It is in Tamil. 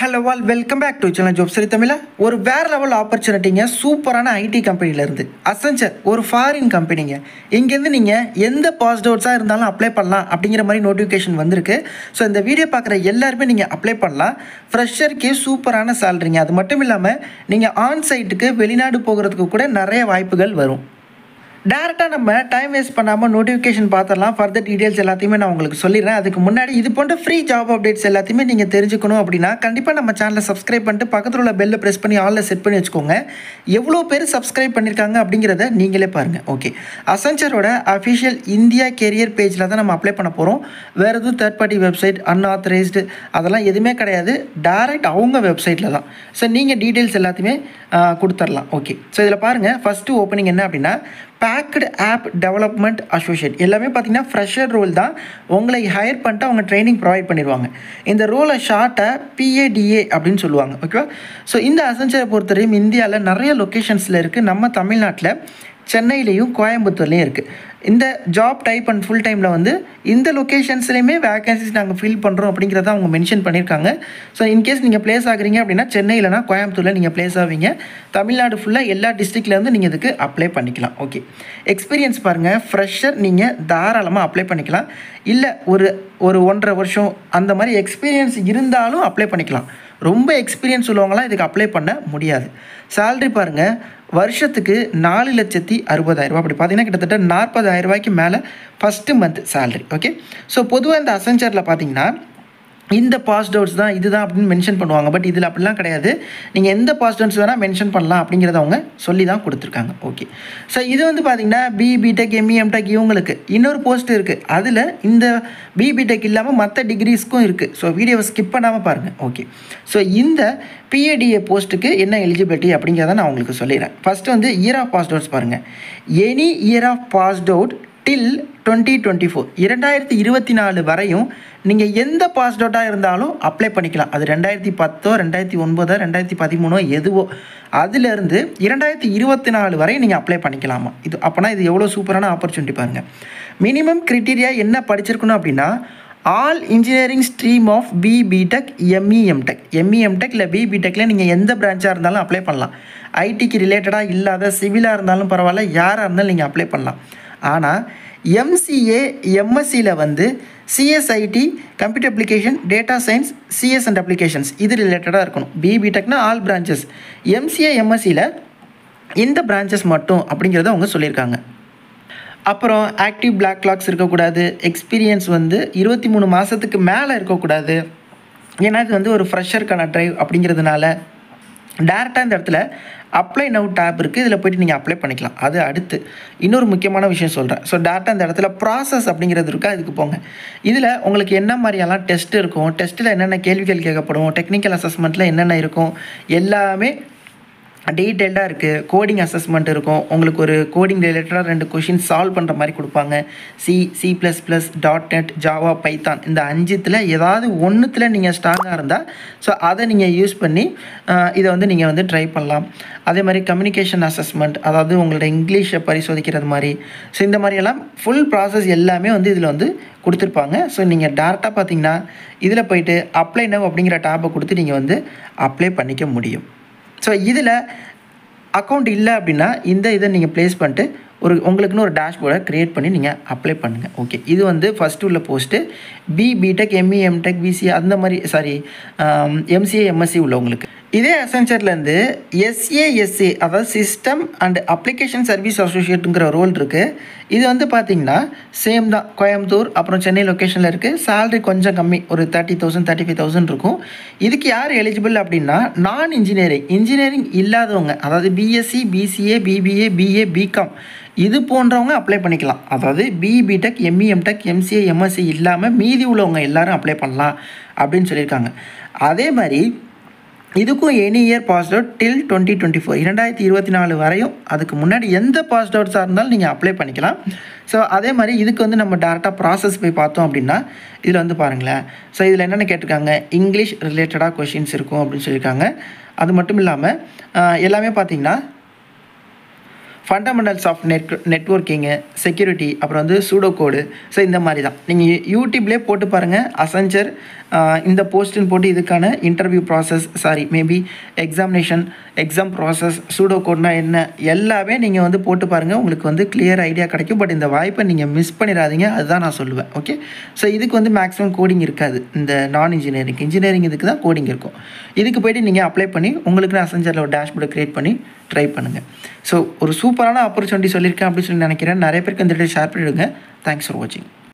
ஹலோ வால் வெல்கம் பேக் டு சேனல் ஜோப் சரி தமிழா ஒரு வேற லெவல் ஆப்பர்ச்சுனிட்டிங்க சூப்பரான ஐடி கம்பெனிலேருந்து அசென்ச்சர் ஒரு ஃபாரின் கம்பெனிங்க இங்கேருந்து நீங்கள் எந்த பாஸ்ட் அவுட்ஸாக இருந்தாலும் அப்ளை பண்ணலாம் அப்படிங்கிற மாதிரி நோட்டிஃபிகேஷன் வந்திருக்கு ஸோ இந்த வீடியோ பார்க்குற எல்லாருமே நீங்கள் அப்ளை பண்ணலாம் ஃப்ரெஷருக்கே சூப்பரான சேலரிங்க அது மட்டும் இல்லாமல் நீங்கள் ஆன் சைட்டுக்கு வெளிநாடு போகிறதுக்கு கூட நிறைய வாய்ப்புகள் வரும் டேரெக்டாக நம்ம டைம் வேஸ்ட் பண்ணாமல் நோட்டிஃபிகேஷன் பார்த்துடலாம் ஃபர்தர் டீட்டெயில்ஸ் எல்லாத்தையுமே நான் உங்களுக்கு சொல்லிடுறேன் அதுக்கு முன்னாடி இது போன்ற ஃப்ரீ ஜாப் அப்டேட்ஸ் எல்லாத்தையுமே நீங்கள் தெரிஞ்சுக்கணும் அப்படின்னா கண்டிப்பாக நம்ம சேனலை சப்ஸ்கிரைப் பண்ணிட்டு பக்கத்தில் உள்ள பெல்லை ப்ரெஸ் பண்ணி ஆலில் செட் பண்ணி வச்சுக்கோங்க எவ்வளோ பேர் சப்ஸ்கிரைப் பண்ணியிருக்காங்க அப்படிங்கிறத நீங்களே பாருங்கள் ஓகே அசென்ச்சரோட அஃபிஷியல் இந்தியா கெரியர் பேஜில் தான் நம்ம அப்ளை பண்ண போகிறோம் வேறு எதுவும் தேர்ட் பார்ட்டி வெப்சைட் அன்ஆத்தரைஸ்டு அதெல்லாம் எதுவுமே கிடையாது டேரெக்ட் அவங்க வெப்சைட்டில் தான் ஸோ நீங்கள் டீட்டெயில்ஸ் எல்லாத்தையுமே ஆ, கொடுத்துடலாம் ஓகே ஸோ இதில் பாருங்கள் ஃபஸ்ட்டு ஓப்பனிங் என்ன அப்படின்னா பேக்டு ஆப் டெவலப்மெண்ட் அசோசியேட் எல்லாமே பார்த்தீங்கன்னா ஃப்ரெஷர் ரோல் தான் உங்களை ஹையர் பண்ணிட்டு அவங்க ட்ரைனிங் ப்ரொவைட் பண்ணிடுவாங்க இந்த ரோலை ஷார்ட்டை பிஏடிஏ அப்படின்னு சொல்லுவாங்க ஓகேவா ஸோ இந்த அசென்ச்சரை பொறுத்தவரையும் இந்தியாவில் நிறைய லொக்கேஷன்ஸில் இருக்குது நம்ம தமிழ்நாட்டில் சென்னையிலையும் கோயம்புத்தூர்லேயும் இருக்குது இந்த ஜாப் டைப் அண்ட் ஃபுல் டைமில் வந்து இந்த லொக்கேஷன்ஸ்லையுமே வேகன்சிஸ் நாங்கள் ஃபில் பண்ணுறோம் அப்படிங்கிறத அவங்க மென்ஷன் பண்ணியிருக்காங்க ஸோ இன்கேஸ் நீங்கள் ப்ளேஸ் ஆகுறீங்க அப்படின்னா சென்னையிலனா கோயம்புத்தூரில் நீங்கள் ப்ளேஸ் ஆவீங்க தமிழ்நாடு ஃபுல்லாக எல்லா டிஸ்ட்ரிக்ட்லேருந்து நீங்கள் இதுக்கு அப்ளை பண்ணிக்கலாம் ஓகே எக்ஸ்பீரியன்ஸ் பாருங்கள் ஃப்ரெஷர் நீங்கள் தாராளமாக அப்ளை பண்ணிக்கலாம் இல்லை ஒரு ஒரு ஒன்றரை வருஷம் அந்த மாதிரி எக்ஸ்பீரியன்ஸ் இருந்தாலும் அப்ளை பண்ணிக்கலாம் ரொம்ப எக்ஸ்பீரியன்ஸ் உள்ளவங்களாம் இதுக்கு அப்ளை பண்ண முடியாது சேல்ரி பாருங்கள் வருஷத்துக்கு நாலு லட்சத்தி அறுபதாயிரரூபா அப்படி பார்த்தீங்கன்னா கிட்டத்தட்ட நாற்பதாயிரம் ரூபாய்க்கு மேலே first month salary okay so பொதுவாக இந்த அசென்ச்சரில் பார்த்தீங்கன்னா இந்த பாஸ்ட் அவுட்ஸ் தான் இதுதான் அப்படின்னு மென்ஷன் பண்ணுவாங்க பட் இதில் அப்படிலாம் கிடையாது நீங்கள் எந்த பாஸ்ட் அவுட்ஸ் வேணால் மென்ஷன் பண்ணலாம் அப்படிங்கிறத அவங்க சொல்லி தான் கொடுத்துருக்காங்க ஓகே ஸோ இது வந்து பார்த்தீங்கன்னா பி பிடெக் எம்இ எம்டெக் இவங்களுக்கு இன்னொரு போஸ்ட் இருக்குது அதில் இந்த பி பிடெக் இல்லாமல் மற்ற டிகிரிஸ்க்கும் இருக்குது ஸோ வீடியோவை ஸ்கிப் பண்ணாமல் பாருங்கள் ஓகே ஸோ இந்த பிஏடிஏ போஸ்ட்டுக்கு என்ன எலிஜிபிலிட்டி அப்படிங்கிறத நான் உங்களுக்கு சொல்லிடுறேன் ஃபஸ்ட்டு வந்து இயர் ஆஃப் பாஸ்ட் அவுட்ஸ் பாருங்கள் any year of passed out till twenty twenty four இரண்டாயிரத்தி இருபத்தி நாலு வரையும் நீங்கள் எந்த பாஸ்ட் அவுட்டாக இருந்தாலும் அப்ளை பண்ணிக்கலாம் அது ரெண்டாயிரத்தி பத்தோ ரெண்டாயிரத்தி ஒன்பதோ ரெண்டாயிரத்தி பதிமூணோ எதுவோ அதுலேருந்து இரண்டாயிரத்தி இருபத்தி நாலு வரை நீங்கள் அப்ளை பண்ணிக்கலாமா இது அப்போனா இது எவ்வளோ சூப்பரான ஆப்பர்ச்சுனிட்டி பாருங்கள் மினிமம் க்ரிட்டீரியா என்ன படிச்சிருக்கணும் அப்படின்னா all engineering stream of B BTech ME MTech ME MTech இல்லை பி பிடெக்கில் நீங்கள் எந்த பிரான்ச்சாக இருந்தாலும் அப்ளை பண்ணலாம் ஐடிக்கு ரிலேட்டடாக இல்லாத சிவிலாக இருந்தாலும் பரவாயில்ல யாராக இருந்தாலும் நீங்கள் அப்ளை பண்ணலாம் ஆனால் எம்சிஏ எம்எஸ்சியில் வந்து CSIT computer application data science CS and applications இது ரிலேட்டடாக இருக்கணும் பிபிடெக்னா ஆல் பிரான்ச்சஸ் எம்சிஏ எம்எஸ்சியில் இந்த பிரான்ச்சஸ் மட்டும் அப்படிங்கிறத அவங்க சொல்லியிருக்காங்க அப்புறம் ஆக்டிவ் பிளாக் கிளாக்ஸ் இருக்கக்கூடாது எக்ஸ்பீரியன்ஸ் வந்து இருபத்தி மூணு மாதத்துக்கு மேலே இருக்கக்கூடாது ஏன்னா இது வந்து ஒரு ஃப்ரெஷருக்கான ட்ரைவ் அப்படிங்கிறதுனால டேரெக்டாக இந்த இடத்துல அப்ளை நவ் டேப் இருக்குது இதில் போயிட்டு நீங்கள் அப்ளை பண்ணிக்கலாம் அது அடுத்து இன்னொரு முக்கியமான விஷயம் சொல்கிறேன் ஸோ டேரெக்டாக இந்த இடத்துல ப்ராசஸ் அப்படிங்கிறது இருக்கா இதுக்கு போங்க இதில் உங்களுக்கு என்ன மாதிரியெல்லாம் டெஸ்ட் இருக்கும் டெஸ்ட்டில் என்னென்ன கேள்விகள் கேட்கப்படும் டெக்னிக்கல் அசஸ்மெண்ட்டில் என்னென்ன இருக்கும் எல்லாமே டீட்டெயில்டாக இருக்குது கோடிங் அசஸ்மெண்ட் இருக்கும் உங்களுக்கு ஒரு கோடிங் ரிலேட்டடாக ரெண்டு கொஷின் சால்வ் பண்ணுற மாதிரி கொடுப்பாங்க C C plus plus dot net Java Python இந்த அஞ்சுத்தில் ஏதாவது ஒன்றுத்தில் நீங்கள் ஸ்ட்ராங்காக இருந்தால் ஸோ அதை நீங்கள் யூஸ் பண்ணி ஆஹ், இதை வந்து நீங்கள் வந்து ட்ரை பண்ணலாம் அதே மாதிரி கம்யூனிகேஷன் அசஸ்மெண்ட் அதாவது உங்களோட இங்கிலீஷை பரிசோதிக்கிறது மாதிரி ஸோ இந்த மாதிரியெல்லாம் ஃபுல் ப்ராசஸ் எல்லாமே வந்து இதில் வந்து கொடுத்துருப்பாங்க ஸோ நீங்கள் டேரெக்டாக பார்த்தீங்கன்னா இதில் போயிட்டு அப்ளை நவ் அப்படிங்கிற டேப்பை கொடுத்து நீங்கள் வந்து அப்ளை பண்ணிக்க முடியும் ஸோ இதில் அக்கௌண்ட் இல்லை அப்படின்னா இந்த இதை நீங்கள் ப்ளேஸ் பண்ணிட்டு ஒரு உங்களுக்குன்னு ஒரு டேஷ்போர்டை க்ரியேட் பண்ணி நீங்கள் அப்ளை பண்ணுங்கள் ஓகே இது வந்து ஃபஸ்ட்டு உள்ள post B BTech ME MTech PC அந்த மாதிரி சாரி எம்சிஏ எம்எஸ்சி உள்ளவங்களுக்கு இதே அசென்ச்சர்லேருந்து எஸ்ஏஎஸ்ஏ அதாவது சிஸ்டம் அண்ட் அப்ளிகேஷன் சர்வீஸ் அசோசியேட்டுங்கிற ரோல் இருக்குது இது வந்து பார்த்திங்கன்னா சேம் தான் கோயம்புத்தூர் அப்புறம் சென்னை லொக்கேஷனில் இருக்குது salary கொஞ்சம் கம்மி ஒரு thirty thousand thirty five thousand இருக்கும் இதுக்கு யார் எலிஜிபிள் அப்படின்னா நான் இன்ஜினியரிங் இன்ஜினியரிங் இல்லாதவங்க அதாவது BSc BCA BBA BA BCom இது போன்றவங்க அப்ளை பண்ணிக்கலாம் அதாவது B BTech ME MTech MCA MSc இல்லாமல் மீதி உள்ளவங்க எல்லாரும் அப்ளை பண்ணலாம் அப்படின்னு சொல்லியிருக்காங்க அதே மாதிரி இதுக்கும் any year passed out till twenty twenty four இரண்டாயிரத்தி இருபத்தி நாலு வரையும் அதுக்கு முன்னாடி எந்த பாஸ்ட் அவுட்ஸாக இருந்தாலும் நீங்கள் அப்ளை பண்ணிக்கலாம் ஸோ அதே மாதிரி இதுக்கு வந்து நம்ம டேரெக்டாக ப்ராசஸ் போய் பார்த்தோம் அப்படின்னா இதில் வந்து பாருங்களேன் ஸோ இதில் என்னென்ன கேட்டிருக்காங்க இங்கிலீஷ் ரிலேட்டடாக கொஷின்ஸ் இருக்கும் அப்படின்னு சொல்லியிருக்காங்க அது மட்டும் இல்லாமல் ஆஹ், எல்லாமே பார்த்தீங்கன்னா ஃபண்டமெண்டல்ஸ் ஆஃப் நெட் நெட்ஒர்க்கிங்கு செக்யூரிட்டி அப்புறம் வந்து சூடோ கோடு ஸோ இந்த மாதிரி தான் நீங்கள் யூடியூப்லேயே போட்டு பாருங்கள் அசஞ்சர் இந்த போஸ்ட்டுன்னு போட்டு இதுக்கான interview process sorry maybe examination exam process pseudo கோட்னா என்ன எல்லாமே நீங்கள் வந்து போட்டு பாருங்கள் உங்களுக்கு வந்து கிளியர் ஐடியா கிடைக்கும் பட் இந்த வாய்ப்பை நீங்கள் மிஸ் பண்ணிடாதீங்க அதுதான் நான் சொல்லுவேன் ஓகே ஸோ இதுக்கு வந்து மேக்ஸிமம் கோடிங் இருக்காது இந்த நான் இன்ஜினியரிங் இன்ஜினியரிங் இதுக்கு தான் கோடிங் இருக்கும் இதுக்கு போய்ட்டு நீங்கள் அப்ளை பண்ணி உங்களுக்கு அசஞ்சரில் ஒரு டேஷ்போர்டை க்ரியேட் பண்ணி ட்ரை பண்ணுங்கள் ஸோ ஒரு சூப்பரான ஆப்பர்ச்சுனிட்டி சொல்லியிருக்கேன் அப்படின்னு சொல்லி நினைக்கிறேன் நிறைய பேருக்கு இந்த ஷேர் பண்ணிவிடுங்க தேங்க்ஸ் ஃபார் வாட்சிங்